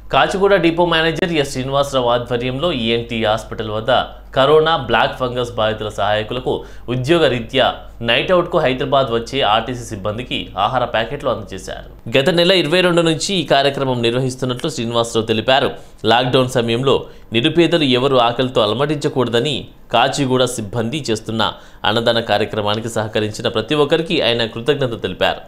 Kachiguda depot manager S Srinivasarao ఆధ్వర్యంలో ENT hospital వద్ద corona black fungus బాధితుల సహాయకులకు ఉద్యోగ రీత్యా నైట్ అవుట్కు హైదరాబాద్ వచ్చే ఆర్టీసీ సిబ్బందికి ఆహార ప్యాకెట్లు అందజేశారు గత నెల ఇరవై రెండు నుంచి ఈ కార్యక్రమం నిర్వహిస్తున్నట్లు శ్రీనివాసరావు తెలిపారు లాక్డౌన్ సమయంలో నిరుపేదలు ఎవరు ఆకలితో అలమటించకూడదని కాచిగూడ సిబ్బంది చేస్తున్న అన్నదాన కార్యక్రమానికి సహకరించిన ప్రతి ఒక్కరికి ఆయన కృతజ్ఞత తెలిపారు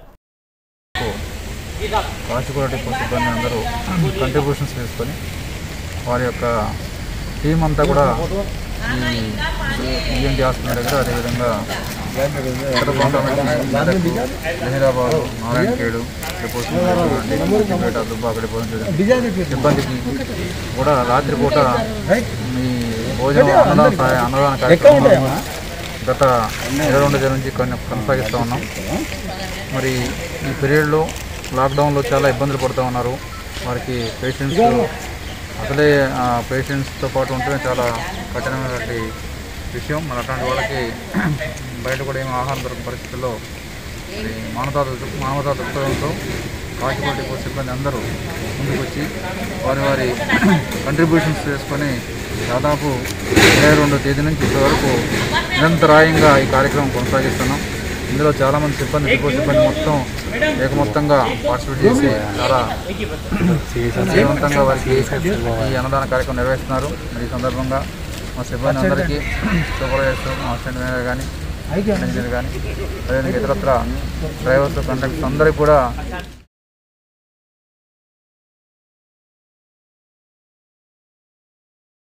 కాచిగూడ డిపో సిబ్బంది అందరూ కంట్రిబ్యూషన్స్ తీసుకొని వారి యొక్క టీం అంతా కూడా ఈ ఈఎన్టీ హాస్పిటల్ దగ్గర అదేవిధంగా ఇతర ప్రాంతాల నుంచి హైదరాబాద్ నారాయణఖేడు డిపో సిద్దిపేట దుబ్బాక డిపో నుంచి సిబ్బందికి కూడా రాత్రిపూట ఈ భోజనం అన్నదాన సహాయ అన్నదాన కార్యక్రమం గత ఇరవై రెండు తేదీ నుంచి కొన్ని కొనసాగిస్తూ ఉన్నాం మరి ఈ పీరియడ్లో లాక్డౌన్లో చాలా ఇబ్బందులు పడుతూ ఉన్నారు వారికి పేషెంట్స్ అసలే పేషెంట్స్తో పాటు ఉంటేనే చాలా కఠినమైనటువంటి విషయం మరి అట్లాంటి వాళ్ళకి బయట కూడా ఏమి ఆహారం దొరకని పరిస్థితుల్లో మరి మానవతా దృ- మానవతా దృక్పథంతో కాచిగూడ డిపో సిబ్బంది అందరూ ముందుకు వచ్చి వారి వారి కంట్రిబ్యూషన్స్ చేసుకొని దాదాపు ఇరవై రెండో తేదీ నుంచి ఇప్పటి వరకు నిరంతరాయంగా ఈ కార్యక్రమం కొనసాగిస్తున్నాం ఇందులో చాలామంది సిబ్బంది డిపో సిబ్బంది మొత్తం ఏకమొత్తంగా పార్టిసిపేట్ చేసి చాలా విజయవంతంగా వారికి ఈ అన్నదాన కార్యక్రమం నిర్వహిస్తున్నారు మరి ఈ సందర్భంగా మా సిబ్బంది అందరికీ సూపర్వైజర్స్ మా అసిస్టెంట్ మేనేజర్ కానీ మేనేజర్ కానీ అదేవిధంగా ఇతరత్ర డ్రైవర్స్ కండక్టర్స్ అందరికీ కూడా